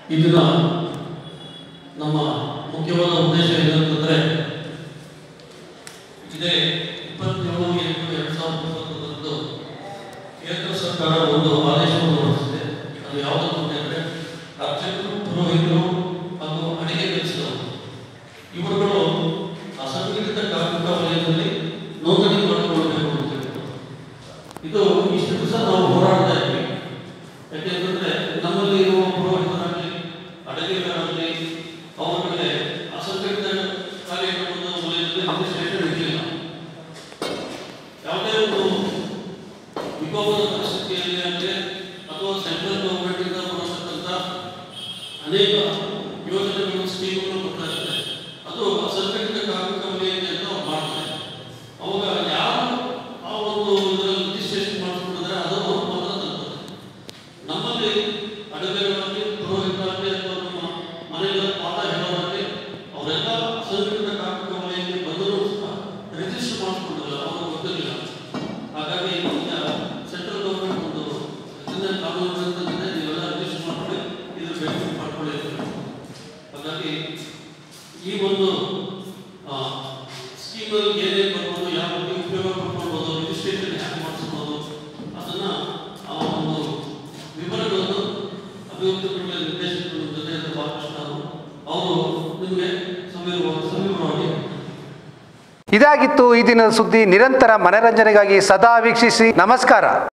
ಇದನ್ನ ನಮ್ಮ ಮುಖ್ಯವಾದ ಉದ್ದೇಶ ಏನಂತಂದ್ರೆ ಇದೇ ಇಪ್ಪತ್ತೇಳು ಎಂಟು ಎರಡು ಸಾವಿರದ ಇಪ್ಪತ್ತೊಂದರಂದು ಕೇಂದ್ರ ಸರ್ಕಾರ ಒಂದು ಆದೇಶವನ್ನು ಹೊರಡಿಸಿದೆ ಅದು ಯಾವುದನ್ನು ಅಂದರೆ ಅರ್ಚಕರು ಪುರೋಹಿತರು ಹಾಗೂ ಅಡಿಗೆ ಕೆಲಸದವರು ಇವರುಗಳು ಅಸಂಘಟಿತ ಕಾರ್ಮಿಕ ವಲಯದಲ್ಲಿ ನೋಂದಣಿ ಮಾಡಿಕೊಳ್ಳಬೇಕು ಅಂತ ಹೇಳ್ತಾರೆ ಇದು ಇಷ್ಟು ದಿವಸ ನಾವು ಹೋರಾಡ್ತಾ ಇದ್ವಿ ಯಾಕೆಂತಂದ್ರೆ ನಮ್ಮಲ್ಲಿ ಇರುವ ಪುರೋಹಿತರಾಗಲಿ ಅಡುಗೆಗಾರರಾಗಲಿ ಅವರುಗಳಿಗೆ ಅಸಂಘಟಿತ ಕಾರ್ಯಕ್ರಮದ ವಲಯದಲ್ಲಿ ರಿಜಿಸ್ಟ್ರೇಷನ್ ಇರಲಿಲ್ಲ ಯಾವುದೇ ಒಂದು ವಿಕೋಪದ ಪರಿಸ್ಥಿತಿಯಲ್ಲಿ ಆಗಲಿ ಅಥವಾ ಸೆಂಟ್ರಲ್ ಗೌರ್ಮೆಂಟಿಂದ ಬರತಕ್ಕಂಥ ಅನೇಕ ಯೋಜನೆಗಳು ಸ್ಕೀಮ್ಗಳು ಬರ್ತಾ ಇರ್ತದೆ ಅದು ಅಸಂಘಟಿತ ಕಾರ್ಮಿಕ ವಲಯಕ್ಕೆ ಅಂತ ಅವ್ರು ಮಾಡ್ತಾರೆ ಅವಾಗ ಯಾರು ಆ ಒಂದು ಇದರಲ್ಲಿ ರಿಜಿಸ್ಟ್ರೇಷನ್ ಮಾಡಿಸ್ಕೊಂಡಿದ್ರೆ ಅದು ಅವ್ರ ಮಾತ್ರ ತಲುಪುತ್ತೆ ನಮ್ಮಲ್ಲಿ ಅಡುಗೆಗಳಲ್ಲಿ ಪುರೋಹಿತರಾಗಲಿ ಅಥವಾ ನಮ್ಮ ಮನೆಗಳ ಪಾಠ ಹೇಳೋರಾಗಲಿ ಅವರೆಲ್ಲ ಅಸಂಘಟಿತ ಕಾರ್ಮಿಕ ವಲಯಕ್ಕೆ ಬಂದರೂ ಸಹ ರಿಜಿಸ್ಟರ್ ಮಾಡಿಸ್ಕೊಂಡಿಲ್ಲ ಅವ್ರಿಗೆ ಗೊತ್ತಿರಲಿಲ್ಲ ಹಾಗಾಗಿ ಈಗ ಸೆಂಟ್ರಲ್ ಗೌರ್ಮೆಂಟ್ ಒಂದು ಇದನ್ನ ಕಾನೂನು ಅಂತಂದ್ರೆ ನೀವೆಲ್ಲ ರಿಜಿಸ್ಟರ್ ಮಾಡ್ಕೊಳ್ಳಿ ಇದ್ರ ಬೆನಿಫಿಟ್ ಮಾಡ್ಕೊಳ್ಳಿ ಅಂತ ಹೇಳ್ತಾರೆ. ಹಾಗಾಗಿ ಈ ಒಂದು ಸ್ಕೀಮಲ್ಲಿ ಏನೇನು ಬರ್ಬೋದು ಯಾವ ರೀತಿ ಉಪಯೋಗ ಪಡ್ಕೊಳ್ಬೋದು ರಿಜಿಸ್ಟ್ರೇಷನ್ ಹ್ಯಾಕ್ ಮಾಡಿಸ್ಬೋದು ಅದನ್ನ ಆ ಒಂದು ವಿವರಗಳನ್ನು ಅಭಿವೃದ್ಧಿ ಪಡಿಸುವ ನಿರ್ದೇಶಕರ ಜೊತೆ ಬಾಲಕೃಷ್ಣ ಅವರು ನಿಮಗೆ ಸಮೀರವಾಗಿ ಸಮೀಪವಾಗಿ ಇದಾಗಿತ್ತು ಈ ದಿನದ ಸುದ್ದಿ ನಿರಂತರ ಮನರಂಜನೆಗಾಗಿ ಸದಾ ವೀಕ್ಷಿಸಿ ನಮಸ್ಕಾರ